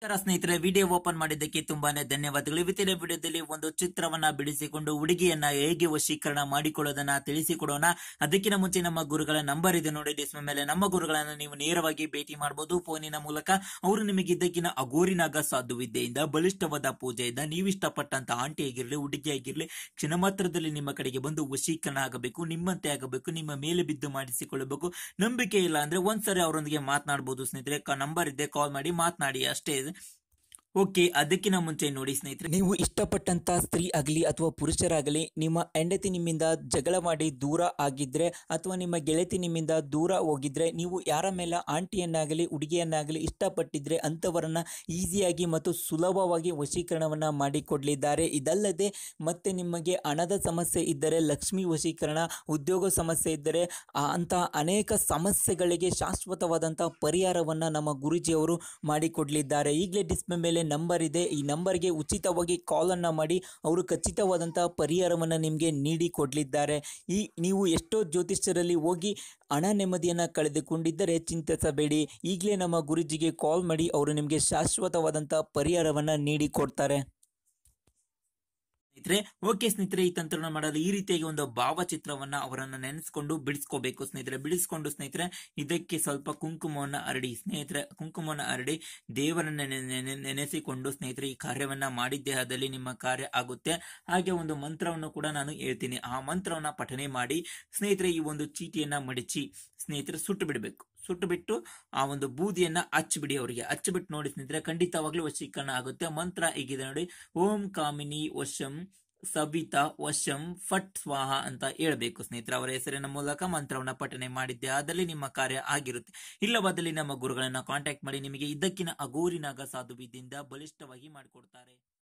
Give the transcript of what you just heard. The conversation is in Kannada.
ನಮಸ್ಕಾರ ಸ್ನೇಹಿತರೆ ವಿಡಿಯೋ ಓಪನ್ ಮಾಡಿದ್ದಕ್ಕೆ ತುಂಬಾನೇ ಧನ್ಯವಾದಗಳು ಇವತ್ತಿನ ವಿಡಿಯೋದಲ್ಲಿ ಒಂದು ಚಿತ್ರವನ್ನ ಬಿಡಿಸಿಕೊಂಡು ಹುಡುಗಿಯನ್ನ ಹೇಗೆ ವಶೀಕರಣ ಮಾಡಿಕೊಳ್ಳೋದನ್ನ ತಿಳಿಸಿಕೊಡೋಣ ಅದಕ್ಕಿಂತ ಮುಂಚೆ ನಮ್ಮ ಗುರುಗಳ ನಂಬರ್ ಇದೆ ನೋಡಿ ಡಿಸ್ಪ್ಲೇ ಮೇಲೆ ನಮ್ಮ ಗುರುಗಳನ್ನ ನೀವು ನೇರವಾಗಿ ಭೇಟಿ ಮಾಡಬಹುದು ಫೋನಿನ ಮೂಲಕ ಅವರು ನಿಮಗೆ ಇದ್ದಕ್ಕಿನ ಅಗೋರಿನಾಗ ಸಾಧುವಿದ್ಯೆಯಿಂದ ಬಲಿಷ್ಠವಾದ ಪೂಜೆಯಿಂದ ನೀವು ಇಷ್ಟಪಟ್ಟಂತ ಆಂಟಿ ಆಗಿರ್ಲಿ ಹುಡುಗಿ ಆಗಿರ್ಲಿ ಕ್ಷಣ ಮಾತ್ರದಲ್ಲಿ ನಿಮ್ಮ ಕಡೆಗೆ ಬಂದು ವಶೀಕರಣ ಆಗಬೇಕು ನಿಮ್ಮಂತೆ ಆಗಬೇಕು ನಿಮ್ಮ ಮೇಲೆ ಬಿದ್ದು ಮಾಡಿಸಿಕೊಳ್ಳಬೇಕು ನಂಬಿಕೆ ಇಲ್ಲ ಅಂದ್ರೆ ಒಂದ್ಸರಿ ಅವರೊಂದಿಗೆ ಮಾತನಾಡಬಹುದು ಸ್ನೇಹಿತರೆ ನಂಬರ್ ಇದೆ ಕಾಲ್ ಮಾಡಿ ಮಾತನಾಡಿ ಅಷ್ಟೇ ಓಕೆ ಅದಕ್ಕಿಂತ ಮುಂಚೆ ನೋಡಿ ಸ್ನೇಹಿತರೆ ನೀವು ಇಷ್ಟಪಟ್ಟಂತ ಸ್ತ್ರೀ ಆಗಲಿ ಅಥವಾ ಪುರುಷರಾಗಲಿ ನಿಮ್ಮ ಹೆಂಡತಿ ನಿಮ್ಮಿಂದ ಜಗಳ ಮಾಡಿ ದೂರ ಆಗಿದ್ರೆ ಅಥವಾ ನಿಮ್ಮ ಗೆಳತಿ ನಿಮ್ಮಿಂದ ದೂರ ಹೋಗಿದ್ರೆ ನೀವು ಯಾರ ಮೇಲೆ ಆಂಟಿಯನ್ನಾಗಲಿ ಹುಡುಗಿಯನ್ನಾಗಲಿ ಇಷ್ಟಪಟ್ಟಿದ್ರೆ ಅಂಥವರನ್ನ ಈಸಿಯಾಗಿ ಮತ್ತು ಸುಲಭವಾಗಿ ವಶೀಕರಣವನ್ನು ಮಾಡಿಕೊಡಲಿದ್ದಾರೆ ಇದಲ್ಲದೆ ಮತ್ತೆ ನಿಮಗೆ ಹಣದ ಸಮಸ್ಯೆ ಇದ್ದರೆ ಲಕ್ಷ್ಮಿ ವಶೀಕರಣ ಉದ್ಯೋಗ ಸಮಸ್ಯೆ ಇದ್ದರೆ ಆ ಅಂತಹ ಅನೇಕ ಸಮಸ್ಯೆಗಳಿಗೆ ಶಾಶ್ವತವಾದಂಥ ಪರಿಹಾರವನ್ನು ನಮ್ಮ ಗುರೂಜಿಯವರು ಮಾಡಿಕೊಡಲಿದ್ದಾರೆ ಈಗಲೇ ಡಿಸ್ಪ್ಲೇ ಮೇಲೆ ನಂಬರ್ ಇದೆ ಈ ನಂಬರ್ಗೆ ಉಚಿತವಾಗಿ ಕಾಲನ್ನು ಮಾಡಿ ಅವರು ಖಚಿತವಾದಂಥ ಪರಿಹಾರವನ್ನು ನಿಮಗೆ ನೀಡಿ ಕೊಡಲಿದ್ದಾರೆ ಈ ನೀವು ಎಷ್ಟೋ ಜ್ಯೋತಿಷ್ಯರಲ್ಲಿ ಹೋಗಿ ಹಣ ನೆಮ್ಮದಿಯನ್ನು ಕಳೆದುಕೊಂಡಿದ್ದರೆ ಚಿಂತಿಸಬೇಡಿ ಈಗಲೇ ನಮ್ಮ ಗುರುಜಿಗೆ ಕಾಲ್ ಮಾಡಿ ಅವರು ನಿಮಗೆ ಶಾಶ್ವತವಾದಂಥ ಪರಿಹಾರವನ್ನು ನೀಡಿ ಕೊಡ್ತಾರೆ ಸ್ನೇಹಿತರೆ ಓಕೆ ಸ್ನೇಹಿತರೆ ಈ ತಂತ್ರನ ಮಾಡಲು ಈ ರೀತಿಯಾಗಿ ಒಂದು ಭಾವಚಿತ್ರವನ್ನ ಅವರನ್ನ ನೆನೆಸ್ಕೊಂಡು ಬಿಡಿಸ್ಕೋಬೇಕು ಸ್ನೇಹಿತರೆ ಬಿಡಿಸ್ಕೊಂಡು ಸ್ನೇಹಿತರೆ ಇದಕ್ಕೆ ಸ್ವಲ್ಪ ಕುಂಕುಮವನ್ನ ಹರಡಿ ಸ್ನೇಹಿತರೆ ಕುಂಕುಮವನ್ನ ಹರಡಿ ದೇವರನ್ನ ನೆನೆ- ನೆನೆ- ನೆನೆಸಿಕೊಂಡು ಸ್ನೇಹಿತರೆ ಈ ಕಾರ್ಯವನ್ನ ಮಾಡಿದ್ದೇ ಆದಲ್ಲಿ ನಿಮ್ಮ ಕಾರ್ಯ ಆಗುತ್ತೆ ಹಾಗೆ ಒಂದು ಮಂತ್ರವನ್ನು ಕೂಡ ನಾನು ಹೇಳ್ತೀನಿ ಆ ಮಂತ್ರವನ್ನ ಪಠನೆ ಮಾಡಿ ಸ್ನೇಹಿತರೆ ಈ ಒಂದು ಚೀಟಿಯನ್ನ ಮಡಿಚಿ ಸ್ನೇಹಿತರೆ ಸುಟ್ಟು ಬಿಡಬೇಕು ಸುಟ್ಟು ಬಿಟ್ಟು ಆ ಒಂದು ಬೂದಿಯನ್ನ ಹಚ್ಚಿಬಿಡಿ ಅವರಿಗೆ ಹಚ್ಚಿಬಿಟ್ಟು ನೋಡಿ ಸ್ನೇಹಿತರೆ ಖಂಡಿತವಾಗ್ಲೂ ವಶೀಕರಣ ಆಗುತ್ತೆ ಮಂತ್ರ ಹೀಗಿದೆ ನೋಡಿ ಓಂ ಕಾಮಿನಿ ವಶಂ ಸವಿತಾ ವಶಂ ಫಟ್ ಸ್ವಾಹ ಅಂತ ಹೇಳ್ಬೇಕು ಸ್ನೇಹಿತರೆ ಅವರ ಹೆಸರಿನ ಮೂಲಕ ಮಂತ್ರವನ್ನ ಪಠನೆ ಮಾಡಿದ್ದೆ ಆದಲ್ಲಿ ನಿಮ್ಮ ಕಾರ್ಯ ಆಗಿರುತ್ತೆ ಇಲ್ಲವಾದಲ್ಲಿ ನಮ್ಮ ಗುರುಗಳನ್ನ ಕಾಂಟ್ಯಾಕ್ಟ್ ಮಾಡಿ ನಿಮಗೆ ಇದಕ್ಕಿನ ಅಗೋರಿನಾಗ ಸಾಧು ವಿದ್ಯೆಯಿಂದ ಬಲಿಷ್ಠವಾಗಿ ಮಾಡಿಕೊಡ್ತಾರೆ